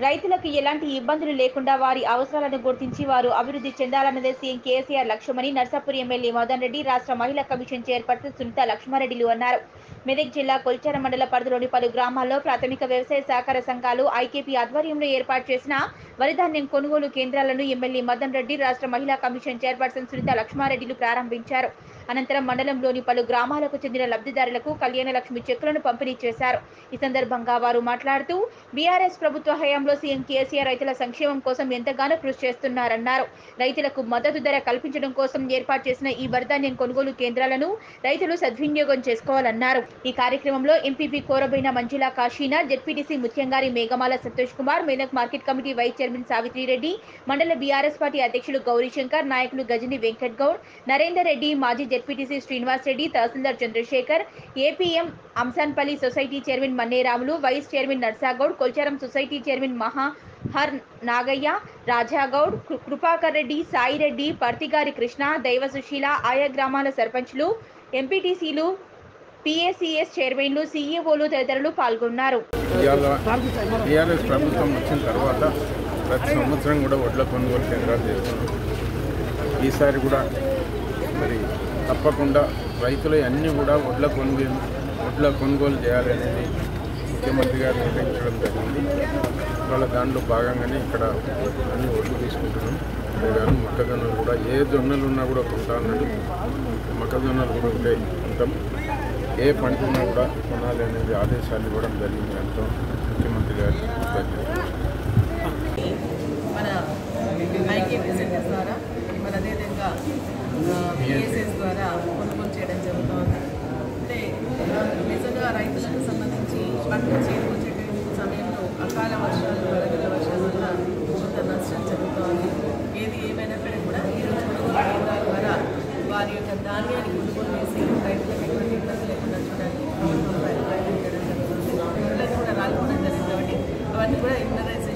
రైతులకు ఎలాంటి ఇబ్బందులు లేకుండా వారి అవసరాలను గుర్తించి వారు అభివృద్ధి చెందాలన్నదే సీఎం కేసీఆర్ లక్ష్యమని నర్సాపురి ఎమ్మెల్యే మదన్ రెడ్డి రాష్ట్ర మహిళా కమిషన్ చైర్పర్సన్ సునీత లక్ష్మారెడ్డిలు అన్నారు మెదక్ జిల్లా కొల్చార మండల పరిధిలోని పలు గ్రామాల్లో ప్రాథమిక వ్యవసాయ సహకార సంఘాలు ఐకేపీ ఆధ్వర్యంలో ఏర్పాటు చేసిన వరిధాన్యం కొనుగోలు కేంద్రాలను ఎమ్మెల్యే మదన్ రెడ్డి రాష్ట్ర మహిళా కమిషన్ చైర్పర్సన్ సునీత లక్ష్మారెడ్డిలు ప్రారంభించారు అనంతరం మండలంలోని పలు గ్రామాలకు చెందిన లబ్ధిదారులకు కళ్యాణ లక్ష్మి చెక్కులను పంపిణీ చేశారు ఈ సందర్భంగా వారు మాట్లాడుతూ బీఆర్ఎస్ ప్రభుత్వ హయాంలో సీఎం కేసీఆర్ రైతుల సంక్షేమం కోసం ఎంతగానో కృషి చేస్తున్నారన్నారు రైతులకు మద్దతు ధర కల్పించడం కోసం ఏర్పాటు చేసిన ఈ వరిధాన్యం కొనుగోలు కేంద్రాలను రైతులు సద్వినియోగం చేసుకోవాలన్నారు ఈ కార్యక్రమంలో MPP Koraboina Manjula Kashinath ZPTC Mutyamgari Meghamala Santosh Kumar Menak market committee vice chairman Savitri Reddy మండల బీఆర్ఎస్ పార్టీ అధ్యక్షులు గౌరీశంకర్ నాయకులు గజని వెంకట్ గౌడ్ నరేందర్ రెడ్డి మాజీ ZPTC Srinivas Reddy tahsildar Chandrashekar APM Amsanpalli society chairman Manneramulu vice chairman Narsagoud Kolcharam society chairman మహా హర్ నాగయ్య రాజాగౌడ్ కృ- కృపాకర్ రెడ్డి సాయిరెడ్డి పర్తిగారి కృష్ణ దైవ సుశీల ఆయా గ్రామాల సర్పంచ్లు ఎంపీటీసీలు పిఏసిఎస్ చైర్మన్లు సీఈఓలు తదితరులు పాల్గొన్నారు ఇవాళ టీఆర్ఎస్ ప్రభుత్వం వచ్చిన తర్వాత ప్రతి సంవత్సరం కూడా వడ్ల కొనుగోలు కేంద్రాలు చేస్తున్నాం ఈసారి కూడా మరి తప్పకుండా రైతులు అన్నీ కూడా వడ్ల కొనుగోలు వడ్ల కొనుగోలు చేయాలనేది ముఖ్యమంత్రి గారు నిర్ణయించడం జరిగింది వాళ్ళ దాంట్లో భాగంగానే ఇక్కడ అన్ని ఒడ్లు తీసుకుంటున్నాం కానీ మొక్కజొన్నలు కూడా ఏ జొన్నలు ఉన్నా కూడా కొంటా అన్నాడు మొక్కజొన్నలు కూడా ఉంటాయి ఉంటాం ఏ పంట ఉన్నా కూడా కొనాలి అనేది ఆదేశాలు ఇవ్వడం జరిగింది దాంతో ముఖ్యమంత్రి గారు ధన్యవాదాలు మన ఐకేపీ సెంటర్స్ ద్వారా మరి అదేవిధంగా పిఎస్ఎస్ ద్వారా కొనుగోలు చేయడం జరుగుతుంది అంటే నిజంగా రైతులకు సంబంధించి పంట చేకూర్చే సమయంలో అకాల వర్షాలు వరదల వర్షాల వల్ల కొంత నష్టం జరుగుతోంది ఏది ఏమైనప్పటికీ కూడా ఈరోజు కొనుగోలు కేంద్రాల ద్వారా వారి యొక్క ధాన్యాన్ని కొనుగోలు చేసి రైతులకు ఎటువంటి ఇబ్బంది లేకుండా చూడడానికి ప్రభుత్వం ప్రయత్నం చేయడం జరుగుతుంది పిల్లలు కూడా రాలిపోవడం జరిగింది కాబట్టి అవన్నీ కూడా ఇగ్నరైజ్